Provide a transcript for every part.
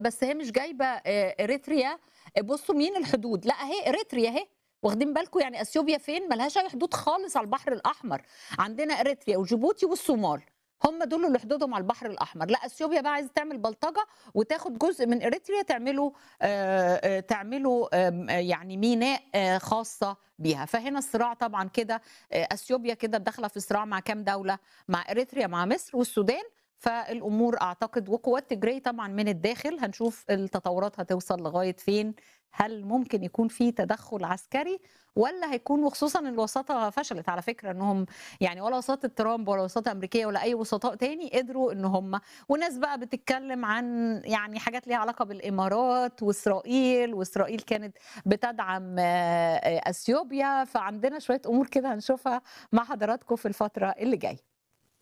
بس هي مش جايبه آه، اريتريا بصوا مين الحدود لا اهي اريتريا اهي واخدين بالكم يعني اثيوبيا فين ملهاش اي حدود خالص على البحر الاحمر عندنا اريتريا وجيبوتي والصومال هم دول اللي حدودهم على البحر الاحمر لا اثيوبيا بقى عايزه تعمل بلطجه وتاخد جزء من اريتريا تعمله آه، آه، تعمله آم، آه، يعني ميناء آه، خاصه بيها فهنا الصراع طبعا كده آه، اثيوبيا كده داخله في صراع مع كام دوله مع اريتريا مع مصر والسودان فالامور اعتقد وقوات تجري طبعا من الداخل هنشوف التطورات هتوصل لغايه فين هل ممكن يكون في تدخل عسكري ولا هيكون وخصوصا إن الوساطه فشلت على فكره انهم يعني ولا وساطه ترامب ولا وساطه امريكيه ولا اي وسطاء تاني قدروا ان هم وناس بقى بتتكلم عن يعني حاجات ليها علاقه بالامارات واسرائيل واسرائيل كانت بتدعم آه، آه، اثيوبيا فعندنا شويه امور كده هنشوفها مع حضراتكم في الفتره اللي جايه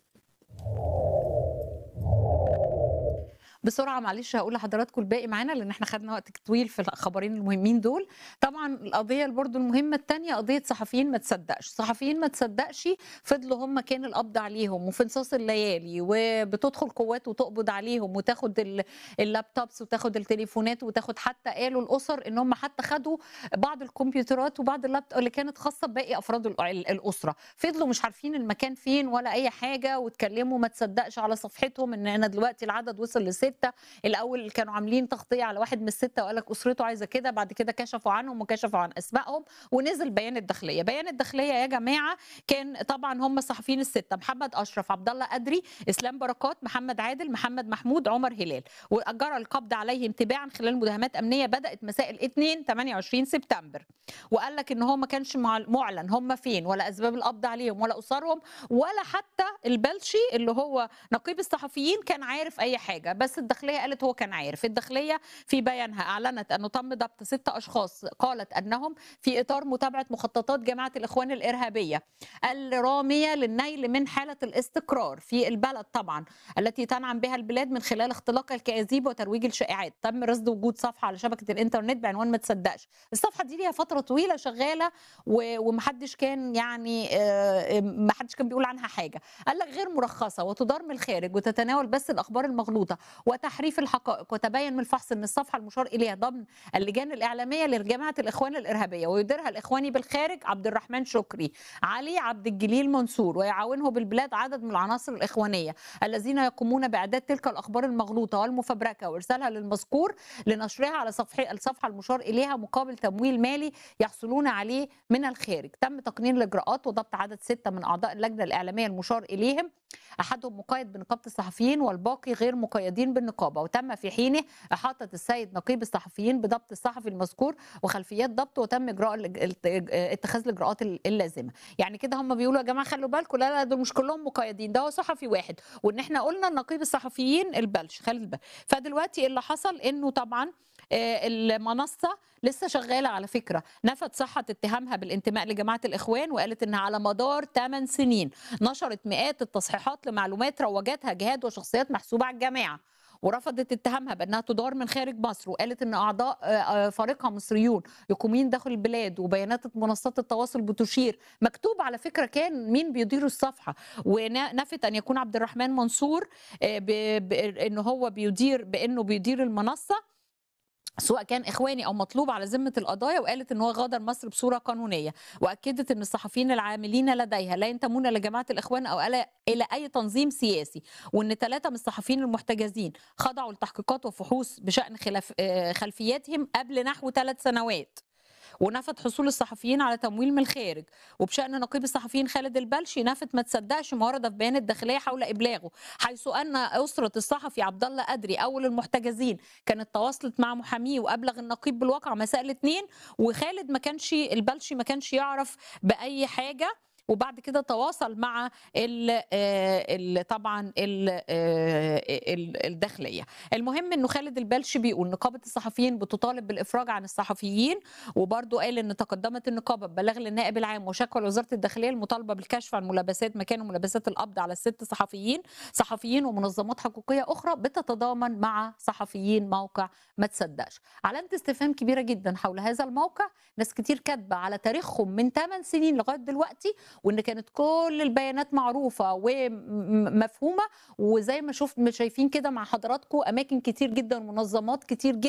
بسرعه معلش هقول لحضراتكم الباقي معانا لان احنا خدنا وقت طويل في الخبرين المهمين دول طبعا القضيه برضو المهمه الثانيه قضيه صحفيين ما تصدقش صحفيين ما تصدقش فضلوا هم كان القبض عليهم وفي نصاص الليالي وبتدخل قوات وتقبض عليهم وتاخد ال- اللابتوبس وتاخد التليفونات وتاخد حتى قالوا الاسر ان هم حتى خدوا بعض الكمبيوترات وبعض اللابتوب اللي كانت خاصه بباقي افراد ال- ال- الاسره فضلوا مش عارفين المكان فين ولا اي حاجه واتكلموا ما تصدقش على صفحتهم ان انا دلوقتي العدد وصل لسته الاول كانوا عاملين تغطيه على واحد من السته وقال لك اسرته عايزه كده بعد كده كشفوا عنهم وكشفوا عن اسمائهم ونزل بيان الداخليه بيان الداخليه يا جماعه كان طبعا هم الصحفيين السته محمد اشرف عبد الله ادري اسلام بركات محمد عادل محمد محمود عمر هلال واجرى القبض عليهم تباعا خلال مداهمات امنيه بدات مساء الاثنين 28 سبتمبر وقال لك ان هو ما كانش مع- معلن هم فين ولا اسباب القبض عليهم ولا اسرهم ولا حتى البلشي اللي هو نقيب الصحفيين كان عارف اي حاجه بس الداخليه قالت هو كان عارف الداخليه في بيانها اعلنت انه تم ضبط ستة اشخاص قالت انهم في اطار متابعه مخططات جماعه الاخوان الارهابيه الراميه للنيل من حاله الاستقرار في البلد طبعا التي تنعم بها البلاد من خلال اختلاق الكاذيب وترويج الشائعات تم رصد وجود صفحه على شبكه الانترنت بعنوان ما تصدقش الصفحه دي ليها فتره طويله شغاله و- ومحدش كان يعني آه، محدش كان بيقول عنها حاجه قال لك غير مرخصه وتدار من الخارج وتتناول بس الاخبار المغلوطه وتحريف الحقائق وتبين من الفحص ان الصفحه المشار اليها ضمن اللجان الاعلاميه لجماعه الاخوان الارهابيه ويديرها الاخواني بالخارج عبد الرحمن شكري علي عبد الجليل منصور ويعاونه بالبلاد عدد من العناصر الاخوانيه الذين يقومون باعداد تلك الاخبار المغلوطه والمفبركه وارسالها للمذكور لنشرها على صفحه الصفحه المشار اليها مقابل تمويل مالي يحصلون عليه من الخارج تم تقنين الاجراءات وضبط عدد سته من اعضاء اللجنه الاعلاميه المشار اليهم احدهم مقيد بنقابه الصحفيين والباقي غير مقيدين بالنقابه وتم في حينه احاطه السيد نقيب الصحفيين بضبط الصحفي المذكور وخلفيات ضبطه وتم اجراء الإج- الت- اتخاذ الاجراءات ال- اللازمه يعني كده هم بيقولوا يا جماعه خلوا بالكم لا لا دول مش كلهم مقيدين ده هو صحفي واحد وان احنا قلنا نقيب الصحفيين البلش خالد بل فدلوقتي اللي حصل انه طبعا آه، المنصه لسه شغاله على فكره نفت صحه اتهامها بالانتماء لجماعه الاخوان وقالت ان على مدار 8 سنين نشرت مئات التصحيحات لمعلومات روجتها جهاد وشخصيات محسوبه على الجماعه ورفضت اتهامها بانها تدار من خارج مصر وقالت ان اعضاء آه، آه، فريقها مصريون يقيمين داخل البلاد وبيانات منصات التواصل بتشير مكتوب على فكره كان مين بيدير الصفحه ونفت ان يكون عبد الرحمن منصور آه، ب- ب- ان هو بيدير بانه بيدير المنصه سواء كان اخواني او مطلوب على ذمه القضايا وقالت ان هو غادر مصر بصوره قانونيه واكدت ان الصحفيين العاملين لديها لا ينتمون لجماعه الاخوان او الى إلى اي تنظيم سياسي وان ثلاثه من الصحفيين المحتجزين خضعوا لتحقيقات وفحوص بشان خلاف آه، خلفياتهم قبل نحو ثلاث سنوات ونفت حصول الصحفيين على تمويل من الخارج وبشان نقيب الصحفيين خالد البلشي نفت ما تصدقش ما ورد في بيان الداخليه حول ابلاغه حيث ان اسره الصحفي عبد الله ادري اول المحتجزين كانت تواصلت مع محاميه وابلغ النقيب بالواقع مساء الاثنين وخالد ما كانش البلشي ما كانش يعرف باي حاجه وبعد كده تواصل مع ال ال طبعا ال ال الداخليه المهم انه خالد البلشي بيقول نقابه الصحفيين بتطالب بالافراج عن الصحفيين وبرضه قال ان تقدمت النقابه ببلاغ للنائب العام وشكوى لوزاره الداخليه المطالبه بالكشف عن ملابسات مكان ملابسات القبض على الست صحفيين صحفيين ومنظمات حقوقيه اخرى بتتضامن مع صحفيين موقع ما تصدقش علامه استفهام كبيره جدا حول هذا الموقع ناس كتير كاتبه على تاريخهم من 8 سنين لغايه دلوقتي وان كانت كل البيانات معروفه ومفهومه وزي ما شفت شايفين كده مع حضراتكم اماكن كتير جدا ومنظمات كتير جدا